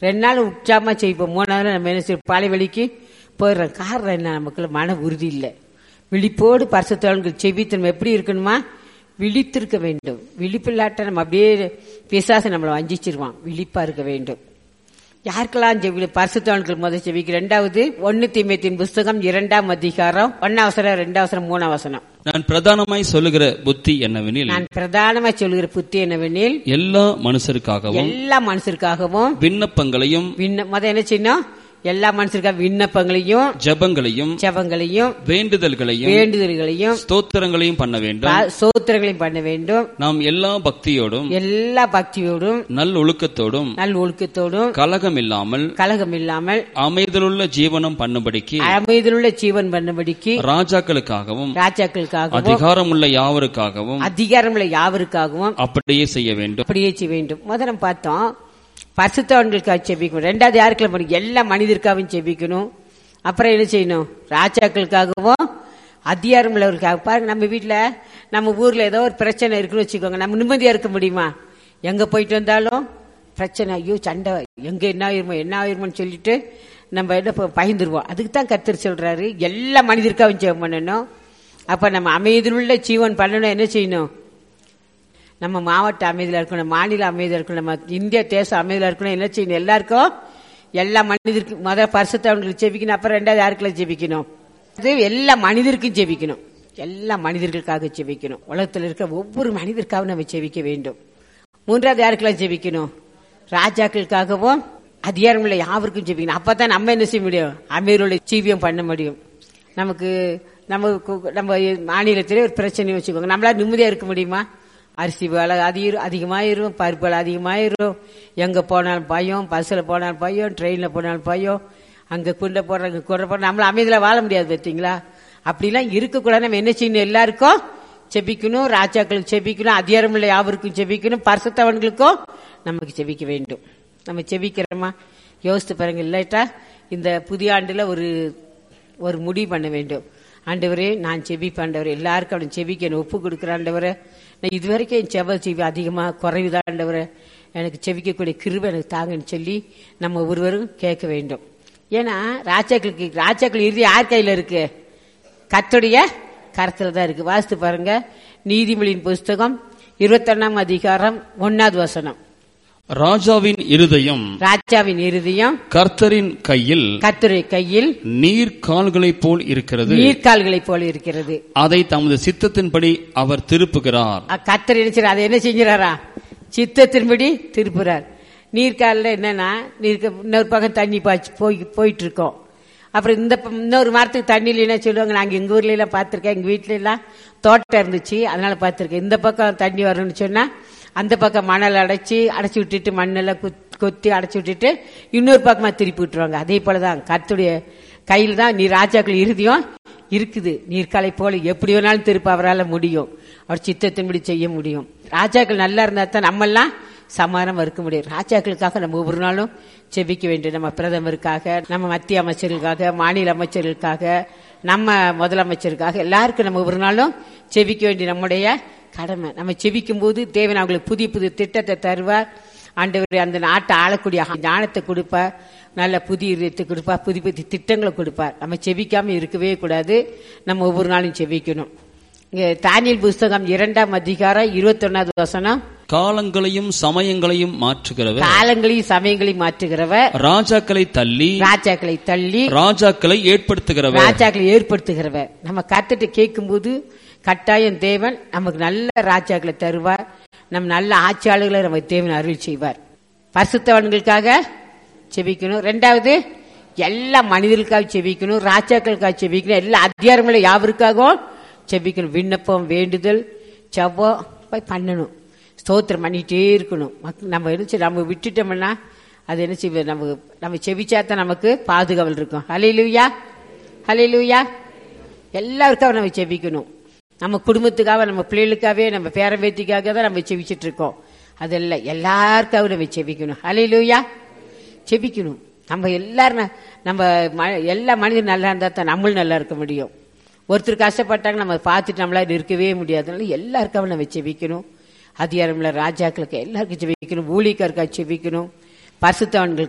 ரெண்டு நாள் உற்சாகமா செய்வோம் மூணாவது நாள் நம்ம என்ன செய்வோம் பாலைவெளிக்கு போயிடுறோம் காரணம் என்ன நமக்குள்ள மன உறுதி இல்லை விழிப்போடு பரிசுத்தவன்கள் செவித்து நம்ம எப்படி இருக்கணுமா விழித்திருக்க வேண்டும் விழிப்பில்லாட்ட நம்ம அப்படியே பிசாசு நம்மளை வஞ்சிச்சிருவான் விழிப்பா இருக்க வேண்டும் யாருக்கெல்லாம் செவி பரிசுத்தவன்கள் முதல் செவிக்கு ரெண்டாவது ஒன்னு தீமைத்தின் புஸ்தகம் இரண்டாம் அதிகாரம் ஒன்னாவசரம் ரெண்டாவசரம் மூணாவசனம் நான் பிரதானமாய் சொல்லுகிற புத்தி என்னவெனில் நான் பிரதானமா சொல்லுகிற புத்தி என்னவெனில் எல்லா மனுஷருக்காகவும் எல்லா மனுஷருக்காகவும் விண்ணப்பங்களையும் விண்ண முத என்ன செய்யணும் எல்லா மனுஷருக்காக விண்ணப்பங்களையும் ஜெபங்களையும் ஜெபங்களையும் வேண்டுதல்களையும் வேண்டுதல்களையும் ஸ்தோத்திரங்களையும் பண்ண வேண்டும் பா- சோத்திரங்களையும் பண்ண வேண்டும் நாம் எல்லா பக்தியோடும் எல்லா பக்தியோடும் நல் ஒழுக்கத்தோடும் நல் ஒழுக்கத்தோடும் கலகம் இல்லாமல் கலகம் இல்லாமல் அமைதலுள்ள ஜீவனம் பண்ணும்படிக்கு அமைதியிலுள்ள ஜீவன் பண்ணும்படிக்கு ராஜாக்களுக்காகவும் ராஜாக்களுக்காகவும் அதிகாரமுள்ள யாவருக்காகவும் அதிகாரமுள்ள யாவருக்காகவும் அப்படியே செய்ய வேண்டும் அப்படியே செய்ய வேண்டும் முதல்ல பார்த்தோம் பரிசுத்தவன்களுக்காக செபிக்கணும் ரெண்டாவது யாருக்கெல்லாம் பண்ணணும் எல்லா மனிதருக்காகவும் செபிக்கணும் அப்புறம் என்ன செய்யணும் ராஜாக்களுக்காகவும் அதிகாரம் உள்ளவர்களுக்காக பாருங்க நம்ம வீட்ல நம்ம ஊர்ல ஏதோ ஒரு பிரச்சனை இருக்குன்னு வச்சுக்கோங்க நம்ம நிம்மதியா இருக்க முடியுமா எங்க போயிட்டு வந்தாலும் பிரச்சனை ஐயோ சண்டை எங்க என்ன ஆயிருமோ என்ன ஆயிருமோன்னு சொல்லிட்டு நம்ம என்ன ப- பயந்துருவோம் அதுக்கு தான் கத்தர் சொல்றாரு எல்லா மனிதருக்காகவும் ஜெபம் பண்ணணும் அப்ப நம்ம அமைதியுள்ள ஜீவன் பண்ணணும் என்ன செய்யணும் நம்ம மாவட்ட அமைதியில் இருக்கணும் மாநில அமைதியில் இருக்கணும் நம்ம இந்திய தேசம் அமைதியில் இருக்கணும் என்ன செய்யணும் எல்லாருக்கும் எல்லா மனிதருக்கு முதல் பரிசுத்தவங்களுக்கு ஜெபிக்கணும் அப்புறம் ரெண்டாவது யாருக்கெல்லாம் ஜெபிக்கணும் அது எல்லா மனிதருக்கும் ஜெபிக்கணும் எல்லா மனிதர்களுக்காக ஜெபிக்கணும் உலகத்தில் இருக்க ஒவ்வொரு மனிதருக்காகவும் நம்ம ஜெபிக்க வேண்டும் மூன்றாவது யாருக்கெல்லாம் ஜெபிக்கணும் ராஜாக்களுக்காகவும் அதிகாரம் உள்ள யாவருக்கும் ஜெபிக்கணும் அப்பதான் நம்ம என்ன செய்ய முடியும் அமீருடைய ஜீவியம் பண்ண முடியும் நமக்கு நம்ம கு- நம்ம மாநிலத்திலே ஒரு பிரச்சனை வச்சுக்கோங்க நம்மளால நிம்மதியா இருக்க முடியுமா அரிசி விலை அதிகம் அதிகமாயிரும் பருப்பு விலை அதிகமாயிரும் எங்க போனாலும் பயம் பஸ்ல போனாலும் பயம் ட்ரெயின்ல போனாலும் பயம் அங்க குண்ட போடுறாங்க குறை போடுற நம்மள அமைதியில வாழ முடியாது பார்த்தீங்களா அப்படிலாம் இருக்கக்கூடாது நம்ம என்ன செய்யணும் எல்லாருக்கும் செபிக்கணும் ராஜாக்களுக்கு செபிக்கணும் அதிகாரம் உள்ள யாவருக்கும் செபிக்கணும் பரிசுத்தவன்களுக்கும் நமக்கு செபிக்க வேண்டும் நம்ம செபிக்கிறோமா யோசித்து பாருங்க இல்லாட்டா இந்த புதிய ஆண்டுல ஒரு ஒரு முடிவு பண்ண வேண்டும் ஆண்டவரே நான் செபிப்பேன் ஆண்டவரே எல்லாருக்கும் அவன் செபிக்க என்னை ஒப்பு கொடுக்குற ஆண்டவரே நான் இதுவரைக்கும் என் செவ செவி அதிகமாக குறைவுதான் ஆண்டவரே எனக்கு செபிக்கக்கூடிய கிருபை எனக்கு தாங்கன்னு சொல்லி நம்ம ஒருவரும் கேட்க வேண்டும் ஏன்னா ராஜாக்களுக்கு ராஜாக்கள் இறுதி யார் கையில் இருக்கு கர்த்தருடைய கரத்துல தான் இருக்கு வாசித்து பாருங்க நீதிமொழியின் புஸ்தகம் இருபத்தொன்னாம் அதிகாரம் ஒன்னாவது வசனம் ராஜாவின் இருதயம் ராஜாவின் இருதயம் கர்த்தரின் கையில் கர்த்தருடைய கையில் நீர் கால்களைப் போல் இருக்கிறது நீர்க்கால்களைப் போல இருக்கிறது அதை தமது சித்தத்தின்படி அவர் திருப்புகிறார் அ- கர்த்தர் என்ன செய்றார்? அதை என்ன செஞ்சுறாரா சித்தத்தின்படி திருப்புறார் நீர்க்காலில் என்னன்னா நீர்க்க இன்னொரு பக்கம் தண்ணி பாய்ச்சி போய் போயிட்டு இருக்கோம் அப்புறம் இந்த ப- இன்னொரு மரத்துக்கு தண்ணி இல்லைன்னா சொல்லுவாங்க நாங்கள் எங்கள் ஊர்ல எல்லாம் பார்த்துருக்கேன் எங்கள் வீட்ல எல்லாம் தோட்டம் இருந்துச்சு அதனால பார்த்துருக்கேன் இந்த பக்கம் தண்ணி வரும்னு சொன்னா அந்த பக்கம் மணல் அடைச்சி அடைச்சி விட்டுட்டு மண்ணெல்லாம் குத்- கொத்தி அடைச்சி விட்டுட்டு இன்னொரு பக்கமா திருப்பி விட்டுருவாங்க அதே போலதான் கர்த்தருடைய கையில் தான் நீ ராஜாக்கள் இறுதியும் இருக்குது நீர்க்காலை போல எப்படி வேணாலும் திருப்ப அவரால் முடியும் அவர் சித்தத்தின்படி செய்ய முடியும் ராஜாக்கள் நல்லா இருந்தா தான் நம்மெல்லாம் சமாதானம் இருக்க முடியும் ராஜாக்களுக்காக நம்ம ஒவ்வொரு நாளும் செபிக்க வேண்டும் நம்ம பிரதமருக்காக நம்ம மத்திய அமைச்சர்களுக்காக மாநில அமைச்சர்களுக்காக நம்ம முதலமைச்சருக்காக எல்லாருக்கும் நம்ம ஒவ்வொரு நாளும் செபிக்க வேண்டிய நம்முடைய கடமை நம்ம செபிக்கும் போது தேவன் அவங்களுக்கு புதிய புதிய திட்டத்தை தருவார் ஆண்டவர் அந்த நாட்டை ஆளக்கூடிய ஞானத்தை கொடுப்பார் நல்ல புதிய இதயத்தை கொடுப்பார் புதிய புதிய திட்டங்களை கொடுப்பார் நம்ம செபிக்காம இருக்கவே கூடாது நம்ம ஒவ்வொரு நாளும் செபிக்கணும் இங்க தானியல் புஸ்தகம் இரண்டாம் அதிகாரம் இருபத்தொன்னாவது வசனம் காலங்களையும் சமயங்களையும் மாற்றுகிறவர் காலங்களையும் சமயங்களையும் மாற்றுகிறவர் ராஜாக்களை தள்ளி ராஜாக்களை தள்ளி ராஜாக்களை ஏற்படுத்துகிறவர் ராஜாக்களை ஏற்படுத்துகிறவர் நம்ம கத்துட்டு கேட்கும்போது கட்டாயம் தேவன் நமக்கு நல்ல ராஜாக்களை தருவார் நம்ம நல்ல ஆட்சியாளர்களை நமக்கு தேவன் அருள் செய்வார் பரிசுத்தவன்களுக்காக செபிக்கணும் ரெண்டாவது எல்லா மனிதர்களுக்காக செபிக்கணும் ராஜாக்களுக்காக செபிக்கணும் எல்லா அதிகாரங்களும் யாவருக்காகவும் செபிக்கணும் விண்ணப்பம் வேண்டுதல் செவ்வாய் போய் பண்ணணும் ஸ்தோத்திரம் பண்ணிட்டே இருக்கணும் மக்- நம்ம என்ன செய்ய- நம்ம விட்டுட்டோம்னா அது என்ன செய்வது நமக்கு நம்ம செபிச்சாதான் நமக்கு பாதுகாவல் இருக்கும் ஹலிலுயா ஹலிலுயா எல்லாருக்காக நம்ம செபிக்கணும் நம்ம குடும்பத்துக்காக நம்ம பிள்ளைகளுக்காகவே நம்ம பேரம்பேத்திக்காக தான் நம்ம செபிச்சிட்டு இருக்கோம் அதெல்லாம் எல்லாருக்காக நம்ம செபிக்கணும் ஹலிலுயா செபிக்கணும் நம்ம எல்லாரும் ந- நம்ம ம- எல்லா மனிதரும் நல்லா இருந்தா தான் நம்மளும் நல்லா இருக்க முடியும் ஒருத்தர் கஷ்டப்பட்டாங்க நம்ம பார்த்துட்டு நம்மளால இருக்கவே முடியாது அதனால எல்லாருக்காக நம்ம செபிக்கணும் அதிகாரம்ல ராஜாக்களுக்கு எல்லாருக்கும் செபிக்கணும் ஊழியக்காருக்காக செபிக்கணும் பரிசுத்தவன்கள்